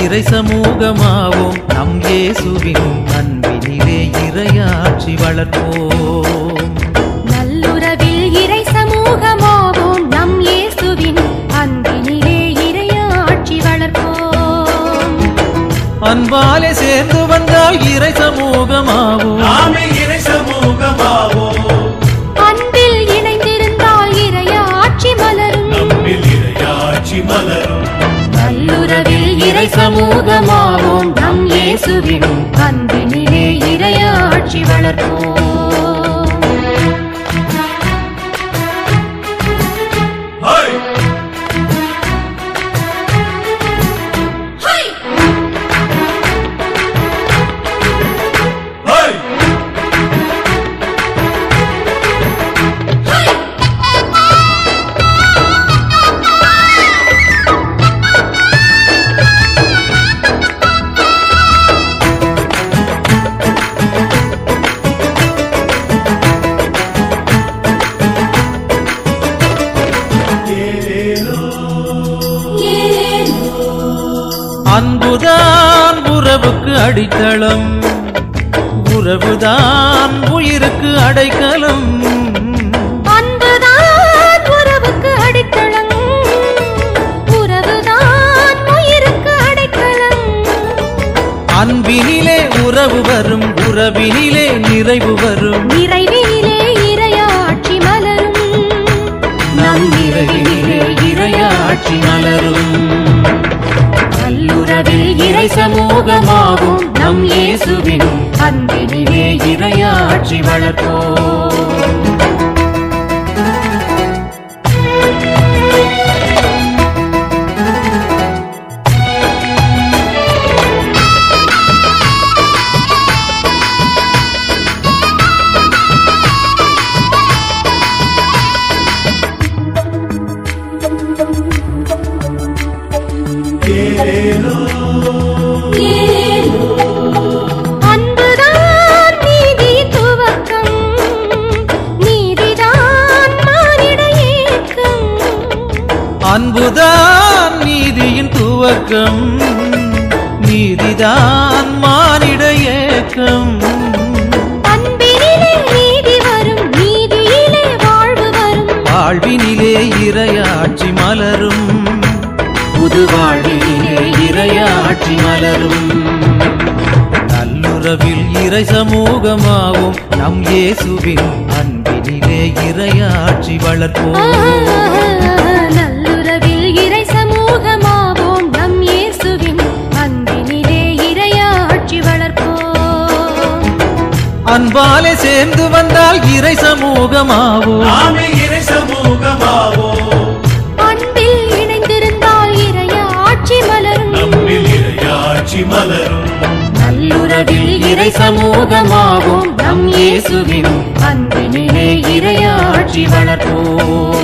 இறை சமூகமாவோம் நம் இயேசுவின் அன்பினிலே இறையாட்சி வளர்ப்போம் நல்லுறவில் இறை சமூகமாவோம் நம் இயேசுவின் அன்பினிலே இறையாட்சி வளர்ப்போம் அன்பாலே சேர்ந்து வந்தால் இறை சமூகமாவோம் நாமே இறை சமூகமாவோம் அன்பில் இணைந்திருந்தால் இறையாட்சி மலரும் நம்மில் இறையாட்சி மலரும் நல்லுறவில் இறை சமூகமாவோம் நம் இயேசுவின் அன்பினிலே இறையாட்சி வளர்ப்போம் ஹை! ஹை! அன்புதான் உறவுக்கு அடித்தளம் உறவுதான் உயிருக்கு அடைக்கலம் அன்புதான் உறவுக்கு அடித்தளம் உறவுதான் உயிருக்கு அடைக்கலம் அன்பினிலே உறவு வரும் உறவினிலே நிறைவு வரும் நிறைவினிலே இறையாட்சி மலரும் நம் நிறைவினிலே இறையாட்சி மலரும் நல்லுறவில் இறை சமூகமாகும் நம் இயேசுவின் அன்பினிலே இறையாட்சி வளர்ப்போம் அன்புதான் நீதி துவக்கம் நீதிதான் மானிட ஏக்கம் அன்புதான் நீதியின் துவக்கம் நீதிதான் மானிட ஏக்கம் அன்பினிலே நீதி வரும் நீதியிலே வாழ்வு வரும் வாழ்வினிலே இறையாட்சி மலரும் புது வாழ்வினிலே இறையாட்சி மலரும் நல்லுறவில் இறை சமூகமாவும் நம் இயேசுவின் அன்பினிலே இறையாட்சி வளர்ப்போம் நல்லுறவில் இறை சமூகமாவோம் நம் இயேசுவின் அன்பினிலே இறையாட்சி வளர்ப்போம் அன்பாலே சேர்ந்து வந்தால் இறை சமூகமாவோம் நாமே இறை சமூகமாவோம் அன்பில் இணைந்திருந்தால் இறையாட்சி மலரும் நம்மில் இறையாட்சி மலரும் நல்லுறவில் இறை சமூகமாவோம் நம் இயேசுவின் அன்பினிலே இறையாட்சி வளர்ப்போம்